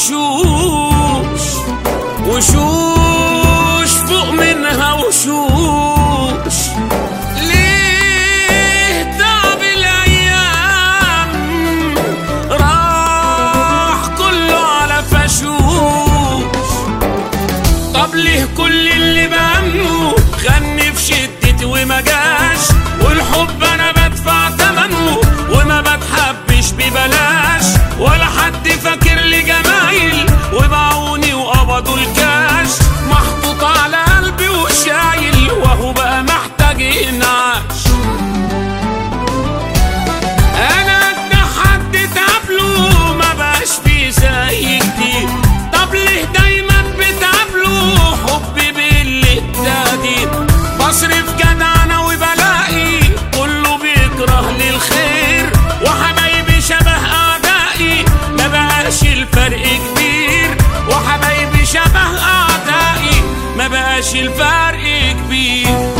وشوش وشوش فوق منها وشوش ليه تعب الايام راح كله على فشوش طب ليه كل اللي بأمنه غني في شدتي وما جاش والحب انا بدفع ثمنه وما بتحبش ببلاش ولا حد فاكر لي جمايل وباعوني وقبضوا الكاش محطوط على قلبي وشايل وهو بقى محتاج ينعاش انا قد حد تقابله ما بقاش فيه زي كتير طب ليه دايما بتقابله حبي بالتهديد بصرف جدعنة وبلاقي كله بيكره لي الخير وحبايبي شبه اعدائي ما بقاش الفرق كبير وحبايبي شبه اعدائي ما بقاش الفرق كبير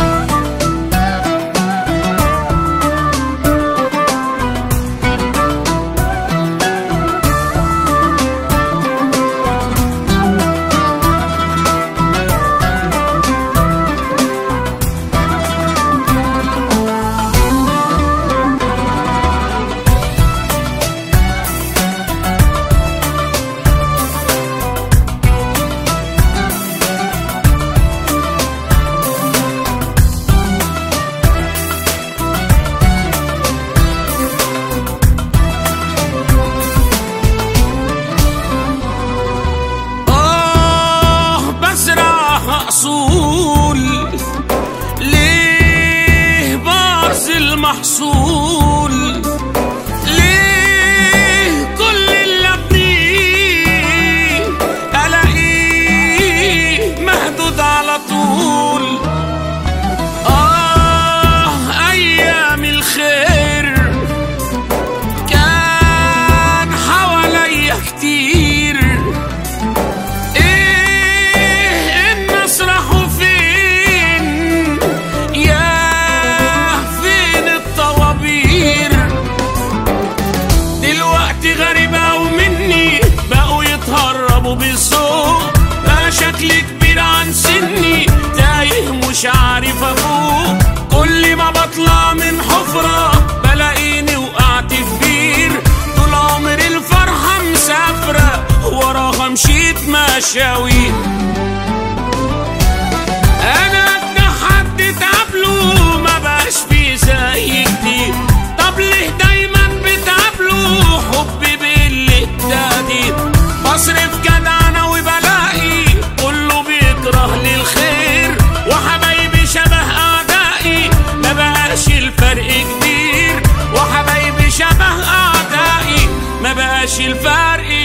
آه بزرع أصول ليه بعزل محصول ليه كل اللي ابنيه الاقيه مهدود على طول آه أيام الخير كان حواليا كتير ايه الناس راحوا فين يا فين الطوابير دلوقتي غريبة ومني بقوا يتهربوا بالذوق بقى شكلي كبير عن سني تايه مش عارف افوق كل ما بطلع من حفرة بلاقيني وقعت في بير طول عمري الفرحة مسافرة وراها مشيت مشاوير انا قد حد تقابله ما بقاش فيه زي كتير طب ليه دايما بتقابله حبي بالتهديد بصرف جدعنة وبلاقي كله بيكره لي الخير وحبايبي شبه اعدائي ما بقاش الفرق كبير وحبايبي شبه اعدائي ما بقاش الفرق